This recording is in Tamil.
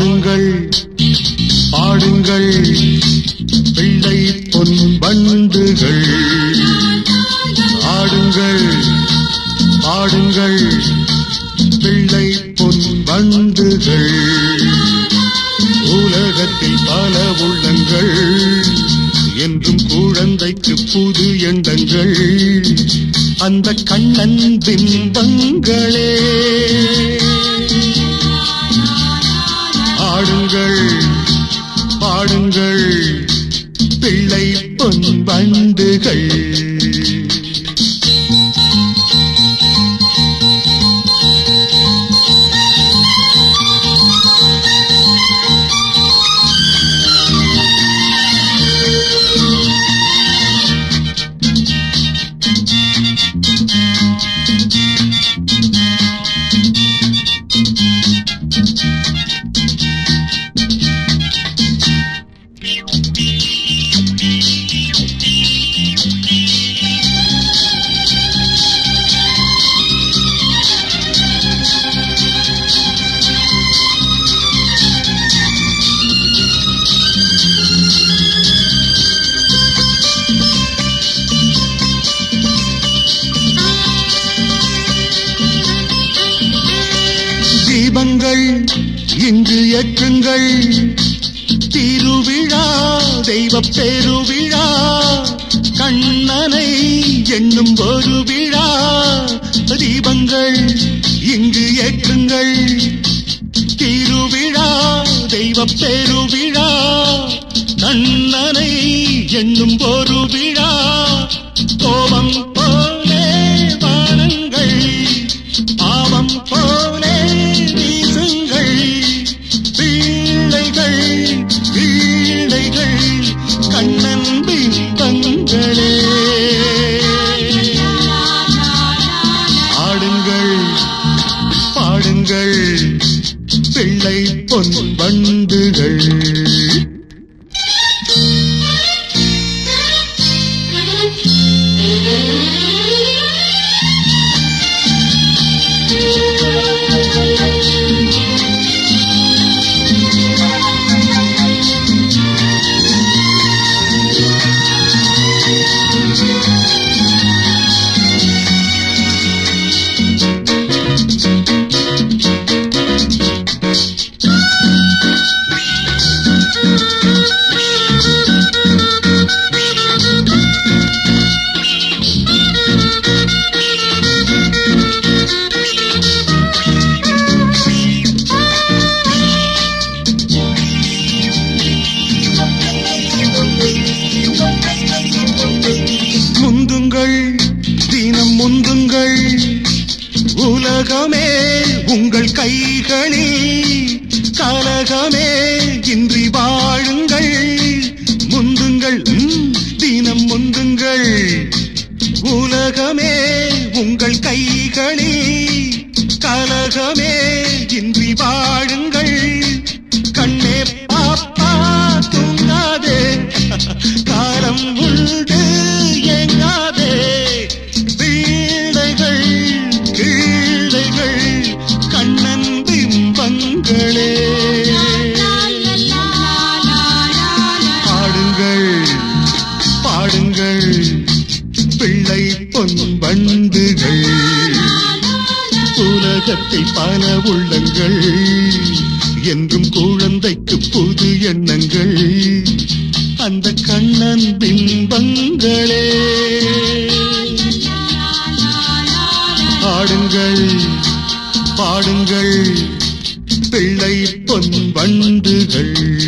ஆடுங்கள் பாடுங்கள் பிள்ளை பொன் பண்டுகள் ஆடுங்கள் பாடுங்கள் பிள்ளை பொன் பண்டுகள் உலகத்தில் பல உள்ளங்கள் என்றும் குழந்தைக்கு புது எண்ணங்கள் அந்த கண்ணன் பிம்பங்களே ஆடுங்கள் பாடுங்கள் பிள்ளை பொன் பண்டுகள் தீபங்கள் இங்கு ஏற்றுங்கள் திருவிழா தெய்வ பெருவிழா கண்ணனை என்னும் ஒரு விழா தீபங்கள் இங்கு ஏற்றுங்கள் திருவிழா தெய்வ பெருவிழா கண்ணனை என்னும் ஒரு விழா கோபம் போலே வானங்கள் பாவம் போலே வீசுங்கள் பீழைகள் பீழைகள் கண்ணன் பிம்பங்களே ஆடுங்கள் பாடுங்கள் பிள்ளை பொன் வண்டுகள் முந்துங்கள் தினம் முந்துங்கள் உலகமே உங்கள் கைகளில் கலகமே இன்றி வாழுங்கள் முந்துங்கள் ம், தினம் முந்துங்கள் உலகமே உங்கள் கைகளில் கலகமே இன்றி வாழுங்கள் கண்ணே பாப்பா தூங்காதே காலம் உண்டு எங்காதே பீடைகள் கீழைகள் கண்ணன் பிம்பங்களே பாடுங்கள் பாடுங்கள் பிள்ளை பொன் பண்டுகள் உலகத்தில் பல உள்ளங்கள் என்றும் குழந்தைக்கு புது எண்ணங்கள் அந்த கண்ணன் பிம்பங்களே ஆடுங்கள் பாடுங்கள் பிள்ளை பொன் வண்டுகள்